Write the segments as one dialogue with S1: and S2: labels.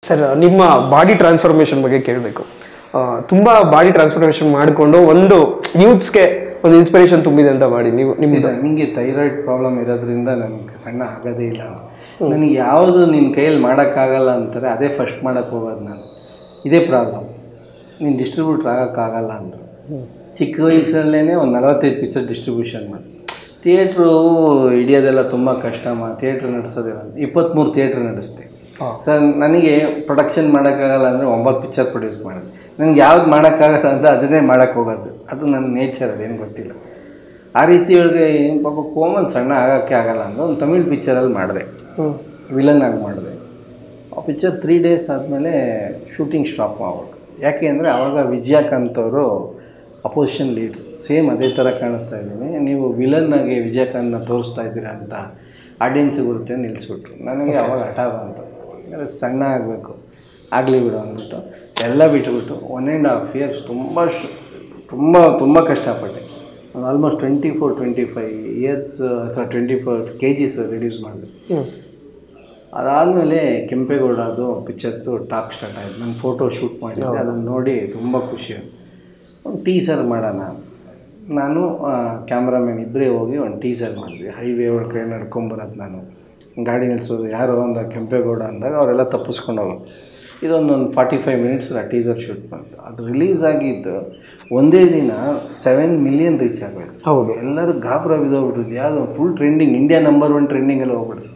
S1: sir ನಿಮ್ಮ body transformation ಬಗ್ಗೆ ಕೇಳಬೇಕು ತುಂಬಾ ಬಾಡಿ ಟ್ರಾನ್ಸ್ಫಾರ್ಮೇಶನ್ ಮಾಡಿಕೊಂಡು ಒಂದು ಯೂತ್ಸ್ಗೆ ಒಂದು ಇನ್ಸ್ಪಿರೇಷನ್ ತುಂಬಿದೆ ಅಂತ ಮಾಡಿ ನೀವು ನಿಮ್ಮ
S2: ನನಗೆ ಥೈರಾಯ್ಡ್ ಪ್ರಾಬ್ಲಮ್ ಇರೋದ್ರಿಂದ ನನಗೆ ಸಣ್ಣ ಆಗೋದೇ ಇಲ್ಲ ನನಗೆ ಯಾವುದು ನಿನ್ನ ಕೈಯಲ್ಲಿ ಮಾಡೋಕ್ಕಾಗಲ್ಲ ಅಂತಾರೆ ಅದೇ ಫಸ್ಟ್ ಮಾಡೋಕ್ಕೆ ಹೋಗೋದು ನಾನು ಇದೇ ಪ್ರಾಬ್ಲಮ್ ನೀನು ಡಿಸ್ಟ್ರಿಬ್ಯೂಟ್ರ್ ಆಗೋಕ್ಕಾಗಲ್ಲ ಅಂದರು ಚಿಕ್ಕ ವಯಸ್ಸಲ್ಲೇ ಒಂದು ನಲವತ್ತೈದು ಪಿಕ್ಚರ್ ಡಿಸ್ಟ್ರಿಬ್ಯೂಷನ್ ಮಾಡಿ ಥಿಯೇಟ್ರು ಹಿಡಿಯೋದೆಲ್ಲ ತುಂಬ ಕಷ್ಟಮ್ಮ ಥಿಯೇಟ್ರ್ ನಡೆಸೋದಿಲ್ಲ ಇಪ್ಪತ್ತ್ಮೂರು ಥಿಯೇಟ್ರ್ ನಡೆಸ್ತೆ ಸರ್ ನನಗೆ ಪ್ರೊಡಕ್ಷನ್ ಮಾಡೋಕ್ಕಾಗಲ್ಲ ಅಂದರೆ ಒಂಬತ್ತು ಪಿಕ್ಚರ್ ಪ್ರೊಡ್ಯೂಸ್ ಮಾಡೋದು ನನಗೆ ಯಾವ್ದು ಮಾಡೋಕ್ಕಾಗಲ್ಲ ಅಂತ ಅದನ್ನೇ ಮಾಡೋಕ್ಕೆ ಹೋಗೋದು ಅದು ನನ್ನ ನೇಚರ್ ಅದೇನು ಗೊತ್ತಿಲ್ಲ ಆ ರೀತಿ ಒಳಗೆ ಏನು ಪಾಪ ಕೋಮಲ್ ಸಣ್ಣ ಆಗೋಕ್ಕೆ ಆಗಲ್ಲ ಅಂದ್ರೆ ಒಂದು ತಮಿಳ್ ಪಿಕ್ಚರಲ್ಲಿ ಮಾಡಿದೆ ವಿಲನ್ ಆಗಿ ಮಾಡಿದೆ ಆ ಪಿಕ್ಚರ್ ತ್ರೀ ಡೇಸ್ ಆದಮೇಲೆ ಶೂಟಿಂಗ್ ಸ್ಟಾಪ್ ಮಾಡ್ಬಿಟ್ಟು ಯಾಕೆ ಅಂದರೆ ಆವಾಗ ವಿಜಯಕಾಂತ್ ಅವರು ಅಪೋಸಿಷನ್ ಲೀಡ್ರು ಸೇಮ್ ಅದೇ ಥರ ಕಾಣಿಸ್ತಾ ಇದ್ದೀನಿ ನೀವು ವಿಲನ್ನಾಗಿ ವಿಜಯಕಾಂತ್ನ ತೋರಿಸ್ತಾ ಇದ್ದೀರಾ ಅಂತ ಆಡಿಯನ್ಸಿಗೆ ಬರುತ್ತೆ ಅಂತ ನಿಲ್ಲಿಸ್ಬಿಟ್ರು ನನಗೆ ಅವಾಗ ಹಠ ಬಂತು ಯಾಕಂದ್ರೆ ಸಣ್ಣ ಆಗಬೇಕು ಆಗಲಿ ಬಿಡು ಅಂದ್ಬಿಟ್ಟು ಎಲ್ಲ ಬಿಟ್ಬಿಟ್ಟು ಒನ್ ಆ್ಯಂಡ್ ಹಾಫ್ ಇಯರ್ಸ್ ತುಂಬ ಶ್ ತುಂಬ ತುಂಬ ಕಷ್ಟಪಟ್ಟೆ almost twenty four twenty five years ಅಥವಾ twenty four K Gs reduce ಮಾಡಿದೆ ಅದಾದಮೇಲೆ ಕೆಂಪೇಗೌಡ ಅದು ಪಿಕ್ಚರ್ದು ಟಾಕ್ ಸ್ಟಾರ್ಟ್ ಆಯಿತು ನಾನು ಫೋಟೋ ಶೂಟ್ ಮಾಡಿದ್ದೆ ಅದನ್ನು ನೋಡಿ ತುಂಬ ಖುಷಿ ಆಯ್ತು ಒಂದು ಟೀಸರ್ ಮಾಡೋಣ ನಾನು ಕ್ಯಾಮ್ರಾಮನ್ ಇಬ್ಬರೇ ಹೋಗಿ ಒಂದು ಟೀಸರ್ ಮಾಡಿದ್ವಿ ಹೈವೇ ಒಳಗಡೆ ನಡ್ಕೊಂಬರೋದು ನಾನು ಗಾಡಿ ನಿಲ್ಲಿಸೋದು ಯಾರೋ ಒಂದು ಕೆಂಪೇಗೌಡ ಅಂದಾಗ ಅವರೆಲ್ಲ ತಪ್ಪಿಸ್ಕೊಂಡು ಹೋಗೋದು ಇದೊಂದೊಂದು ಫಾರ್ಟಿ ಫೈವ್ ಮಿನಿಟ್ಸ್ ಆ ಟೀಸರ್ ಶೂಟ್ ಮಾಡಿದ್ದು ಅದು ರಿಲೀಸ್ ಆಗಿದ್ದು ಒಂದೇ ದಿನ ಸೆವೆನ್ ಮಿಲಿಯನ್ ರೀಚ್ ಆಗೋಯ್ತು
S1: ಹೌದು
S2: ಎಲ್ಲರೂ ಗಾಬರ ಬಿದ್ದೋಗ್ಬಿಟ್ಟಿದ್ದು ಯಾವುದೋ full trending India number one ಟ್ರೆಂಡಿಂಗಲ್ಲಿ ಹೋಗ್ಬಿಡ್ತು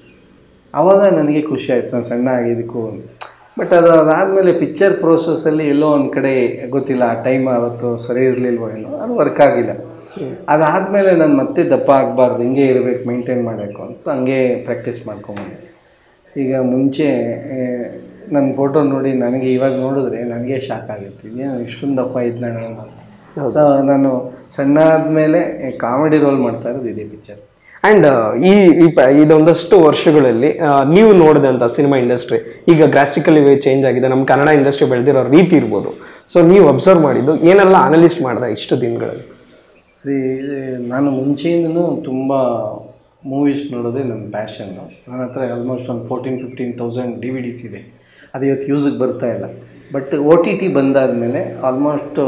S2: ಆವಾಗ ನನಗೆ ಖುಷಿ ಆಯ್ತು ನಾನು ಸಣ್ಣ ಆಗಿದ್ದಕ್ಕೂ ಬಟ್ ಅದು ಅದಾದಮೇಲೆ ಪಿಕ್ಚರ್ ಪ್ರೋಸೆಸ್ಸಲ್ಲಿ ಎಲ್ಲೋ ಒಂದು ಕಡೆ ಗೊತ್ತಿಲ್ಲ ಆ ಟೈಮ್ ಅವತ್ತು ಸರಿ ಇರಲಿಲ್ವೋ ಏನೋ ಅದು ವರ್ಕ್ ಆಗಿಲ್ಲ ಅದಾದಮೇಲೆ ನಾನು ಮತ್ತೆ ದಪ್ಪ ಆಗಬಾರ್ದು ಹಿಂಗೆ ಇರಬೇಕು ಮೇಂಟೈನ್ ಮಾಡಬೇಕು ಅಂತ ಸೊ ಹಂಗೆ ಪ್ರಾಕ್ಟೀಸ್ ಮಾಡ್ಕೊಂಬಂದೆ ಈಗ ಮುಂಚೆ ನನ್ನ ಫೋಟೋ ನೋಡಿ ನನಗೆ ಇವಾಗ ನೋಡಿದ್ರೆ ನನಗೆ ಶಾಕ್ ಆಗುತ್ತೆ ಇದೇನು ಇಷ್ಟೊಂದು ದಪ್ಪ ಇದ್ದ ನಾನು ಸೊ ನಾನು ಸಣ್ಣ ಆದಮೇಲೆ ಕಾಮಿಡಿ ರೋಲ್ ಮಾಡ್ತಾ ಇರೋದು ಇದೇ ಪಿಕ್ಚರ್
S1: ಅಂಡ್ ಈ ಈ ಪ- ಇದೊಂದಷ್ಟು ವರ್ಷಗಳಲ್ಲಿ ಆ, ನೀವು ನೋಡಿದಂಥ ಸಿನಿಮಾ ಇಂಡಸ್ಟ್ರಿ ಈಗ ಗ್ರಾಸ್ಟಿಕಲಿ ವೇ ಚೇಂಜ್ ಆಗಿದೆ ನಮ್ಮ ಕನ್ನಡ ಇಂಡಸ್ಟ್ರಿ ಬೆಳೆದಿರೋ ರೀತಿ ಇರ್ಬೋದು ಸೊ ನೀವು ಅಬ್ಸರ್ವ್ ಮಾಡಿದ್ದು ಏನೆಲ್ಲ ಅನಲಿಸ್ಟ್ ಮಾಡಿದೆ ಇಷ್ಟು ದಿನಗಳಲ್ಲಿ
S2: ಸಿ ನಾನು ಮುಂಚೆಯಿಂದನೂ ತುಂಬ ಮೂವೀಸ್ ನೋಡೋದೇ ನನ್ನ ಪ್ಯಾಷನ್ನು ನನ್ನ ಹತ್ರ ಆಲ್ಮೋಸ್ಟ್ ಒಂದು fourteen fifteen thousand D V Ds ಇದೆ ಅದು ಇವತ್ತು ಯೂಸಿಗೆ ಬರ್ತಾ ಇಲ್ಲ ಬಟ್ ಒ ಟಿ ಟಿ ಬಂದಾದಮೇಲೆ ಆಲ್ಮೋಸ್ಟು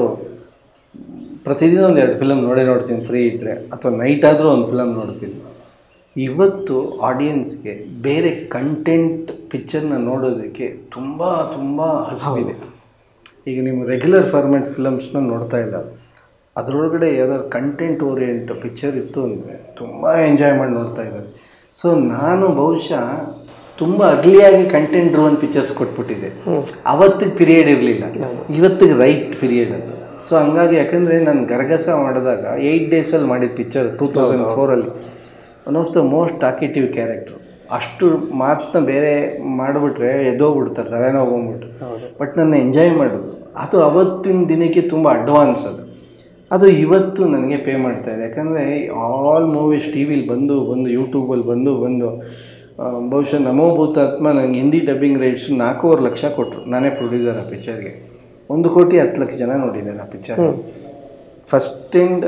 S2: ಪ್ರತಿದಿನ ಒಂದು ಎರಡು ಫಿಲಮ್ ನೋಡೇ ನೋಡ್ತೀನಿ ಫ್ರೀ ಇದ್ದರೆ ಅಥವಾ ನೈಟ್ ಆದರೂ ಒಂದು ಫಿಲಮ್ ನೋಡ್ತೀನಿ ಇವತ್ತು ಆಡಿಯನ್ಸ್ಗೆ ಬೇರೆ ಕಂಟೆಂಟ್ ಪಿಕ್ಚರ್ನ ನೋಡೋದಕ್ಕೆ ತುಂಬ ತುಂಬ ಹಸಿವಿದೆ ಈಗ ನೀವು ರೆಗ್ಯುಲರ್ ಫಾರ್ಮೆಟ್ ಫಿಲಮ್ಸ್ನ ನೋಡ್ತಾ ಇಲ್ಲ ಅದರೊಳಗಡೆ ಯಾವ್ದಾದ್ರು ಕಂಟೆಂಟ್ ಓರಿಯೆಂಟ್ ಪಿಕ್ಚರ್ ಇತ್ತು ಅಂದರೆ ತುಂಬ ಎಂಜಾಯ್ ಮಾಡಿ ನೋಡ್ತಾ ಇದ್ದಾರೆ ಸೊ ನಾನು ಬಹುಶಃ ತುಂಬ ಅರ್ಲಿಯಾಗಿ ಕಂಟೆಂಟ್ ಡ್ರೋನ್ ಪಿಕ್ಚರ್ಸ್ ಕೊಟ್ಬಿಟ್ಟಿದೆ ಅವತ್ತಿಗೆ ಪೀರಿಯಡ್ ಇರಲಿಲ್ಲ ಇವತ್ತಿಗೆ ರೈಟ್ ಪೀರಿಯಡ್ ಅದು ಸೊ ಹಂಗಾಗಿ ಯಾಕಂದರೆ ನಾನು ಗರಗಸ ಮಾಡಿದಾಗ ಏಯ್ಟ್ ಡೇಸಲ್ಲಿ ಮಾಡಿದ ಪಿಕ್ಚರ್ ಟೂ ತೌಸಂಡ್ ಫೋರಲ್ಲಿ one of the most talkative character ಅಷ್ಟು ಮಾತನ್ನ ಬೇರೆ ಮಾಡಿಬಿಟ್ರೆ ಎದ್ದೋಗ್ಬಿಡ್ತಾರೆ ತಲೆನೋವು ಬಂದ್ಬಿಟ್ಟು ಬಟ್ ನನ್ನ ಎಂಜಾಯ್ ಮಾಡೋದು ಅದು ಅವತ್ತಿನ ದಿನಕ್ಕೆ ತುಂಬ ಅಡ್ವಾನ್ಸ್ ಅದು ಅದು ಇವತ್ತು ನನಗೆ ಪೇ ಮಾಡ್ತಾ ಇದೆ ಯಾಕಂದರೆ ಆಲ್ ಮೂವೀಸ್ ಟಿ ವಿಲಿ ಬಂದು ಬಂದು ಯೂಟ್ಯೂಬಲ್ಲಿ ಬಂದು ಬಂದು ಆ, ಬಹುಶಃ ನಮೋ ಭೂತಾತ್ಮ ನನಗೆ ಹಿಂದಿ ಡಬ್ಬಿಂಗ್ ರೈಟ್ಸ್ ನಾಲ್ಕೂವರೆ ಲಕ್ಷ ಕೊಟ್ಟರು ನಾನೇ ಪ್ರೊಡ್ಯೂಸರ್ ಆ ಪಿಕ್ಚರ್ಗೆ ಒಂದು ಕೋಟಿ ಹತ್ತು ಲಕ್ಷ ಜನ ನೋಡಿದ್ದಾರೆ ಆ picture first and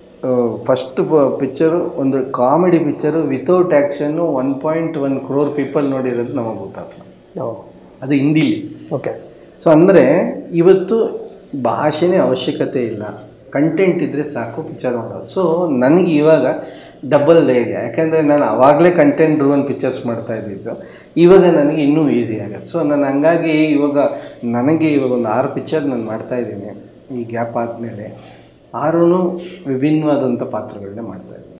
S2: first picture ಒಂದು ಕಾಮಿಡಿ ಪಿಕ್ಚರು ವಿತೌಟ್ ಆ್ಯಕ್ಷನ್ನು one point one crore people ನೋಡಿರೋದು ನಮಗೆ ಗೊತ್ತಾಗ್ತದೆ ಅದು ಹಿಂದಿಲಿ
S1: ಓಕೆ
S2: ಸೊ ಅಂದರೆ ಇವತ್ತು ಭಾಷೆನೇ ಅವಶ್ಯಕತೆ ಇಲ್ಲ ಕಂಟೆಂಟ್ ಇದ್ದರೆ ಸಾಕು ಪಿಕ್ಚರ್ ಮಾಡೋದು ಸೊ ನನಗೆ ಇವಾಗ ಡಬಲ್ ಧೈರ್ಯ ಯಾಕೆಂದರೆ ನಾನು ಆವಾಗಲೇ ಕಂಟೆಂಟ್ ಡ್ರೂವನ್ ಪಿಕ್ಚರ್ಸ್ ಮಾಡ್ತಾ ಇದ್ದಿದ್ದು ಇವಾಗ ನನಗೆ ಇನ್ನೂ ಈಸಿ ಆಗುತ್ತೆ ಸೊ ನಾನು ಹಂಗಾಗಿ ಇವಾಗ ನನಗೆ ಇವಾಗ ಒಂದು ಆರು ಪಿಕ್ಚರ್ ನಾನು ಮಾಡ್ತಾ ಇದ್ದೀನಿ ಈ ಗ್ಯಾಪ್ ಆದಮೇಲೆ ಆರೂ ವಿಭಿನ್ನವಾದಂಥ ಪಾತ್ರಗಳನ್ನೇ ಮಾಡ್ತಾ ಇದ್ದೀನಿ